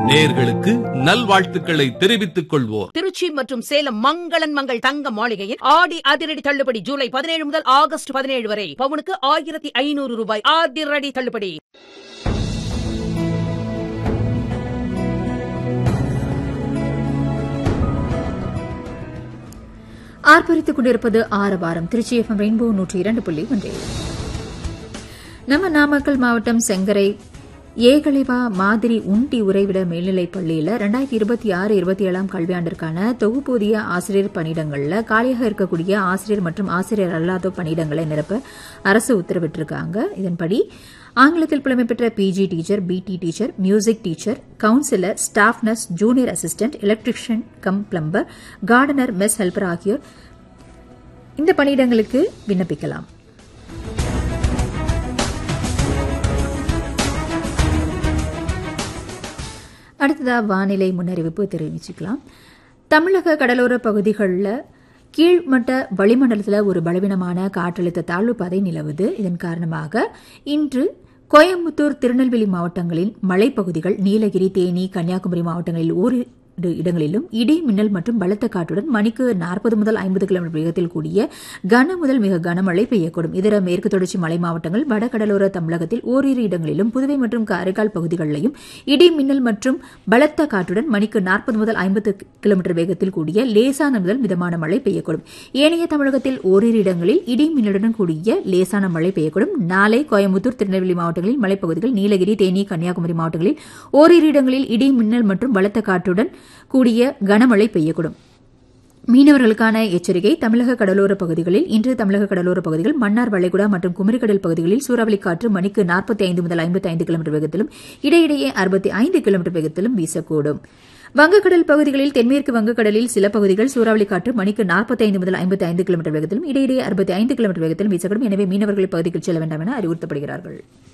நேர்களுக்கு நல்வாழ்த்துக்களை தெரிவித்துக் கொள்வோர் திருச்சி மற்றும் சேலம் மங்களன் மங்கள் தங்க மாளிகையில் ஆடி அதிரடி தள்ளுபடி ஜூலை பதினேழு முதல் ஆகஸ்ட் பதினேழு வரை பவுனுக்கு ஆயிரத்தி ஐநூறு ரூபாய் அதிரடி தள்ளுபடி ஆர்ப்பரித்துக் கொண்டிருப்பது ஆரவாரம் திருச்சி எஃப்எம் ரெயின்போ நூற்றி இரண்டு புள்ளி ஒன்றில் நம்ம நாமக்கல் மாவட்டம் செங்கரை ஏகலைவா மாதிரி உண்டி உறைவிட மேல்நிலைப் பள்ளியில் ரெண்டாயிரத்தி இருபத்தி ஆறு இருபத்தி ஏழாம் கல்வியாண்டிற்கான தொகுப்பூதிய ஆசிரியர் பணியிடங்களில் காலியாக இருக்கக்கூடிய ஆசிரியர் மற்றும் ஆசிரியர் அல்லாத பணியிடங்களை நிரப்ப அரசு உத்தரவிட்டிருக்காங்க இதன்படி ஆங்கிலத்தில் புலமை பெற்ற P G teacher P T teacher music teacher counsellor staff nurse junior assistant electrician cum plumber gardener mess helper ஆகியோர் இந்த பணியிடங்களுக்கு விண்ணப்பிக்கலாம் அடுத்ததா வானிலை முன்னறிவிப்பு தெரிவிச்சுக்கலாம் தமிழக கடலோர பகுதிகளில் கீழ்மட்ட வளிமண்டலத்தில் ஒரு பலவீனமான காற்றழுத்த தாழ்வு பாதை நிலவுது இதன் காரணமாக இன்று கோயம்புத்தூர் திருநெல்வேலி மாவட்டங்களின் மலைப்பகுதிகள் நீலகிரி தேனி கன்னியாகுமரி மாவட்டங்களில் ஓரிரு இடங்களிலும் இடி மின்னல் மற்றும் பலத்த காற்றுடன் மணிக்கு நாற்பது முதல் ஐம்பது கிலோமீட்டர் வேகத்தில் கூடிய கன முதல் மிக கனமழை பெய்யக்கூடும் இதர மேற்கு தொடர்ச்சி மலை மாவட்டங்கள் வடகடலோர தமிழகத்தில் ஓரிரு இடங்களிலும் புதுவை மற்றும் காரைக்கால் பகுதிகளிலும் இடி மின்னல் மற்றும் பலத்த காற்றுடன் மணிக்கு நாற்பது முதல் ஐம்பது கிலோமீட்டர் வேகத்தில் கூடிய லேசான முதல் மிதமான மழை பெய்யக்கூடும் ஏனைய தமிழகத்தில் ஓரிரு இடங்களில் இடி மின்னலுடன் கூடிய லேசான மழை பெய்யக்கூடும் நாளை கோயம்புத்தூர் திருநெல்வேலி மாவட்டங்களில் மலைப்பகுதிகள் நீலகிரி தேனி கன்னியாகுமரி மாவட்டங்களில் ஓரிரு இடங்களில் இடி மின்னல் மற்றும் பலத்த காற்றுடன் கூடிய கனமழை பெய்யக்கூடும் மீனவர்களுக்கான எச்சரிக்கை தமிழக கடலோர பகுதிகளில் இன்று தமிழக கடலோர பகுதிகள் மன்னார் வளைகுடா மற்றும் குமரிக்கடல் பகுதிகளில் சூறாவளி காற்று மணிக்கு நாற்பத்தி ஐந்து முதல் ஐம்பத்தி ஐந்து கிலோமீட்டர் வேகத்திலும் இடையிடையே அறுபத்தி ஐந்து கிலோமீட்டர் வேகத்திலும் வீசக்கூடும் வங்கக்கடல் பகுதிகளில் தென்மேற்கு வங்கக்கடலில் சில பகுதிகள் சூறாவளி காற்று மணிக்கு நாற்பத்தி ஐந்து முதல் ஐம்பத்தி ஐந்து கிலோமீட்டர் வேகத்திலும் இடையிடையே அறுபத்தி ஐந்து கிலோமீட்டர் வேகத்திலும் வீசக்கூடும் எனவே மீனவர்கள் பகுதிக்கு செல்ல வேண்டாம் என அறிவுறுத்தப்படுகிறார்கள்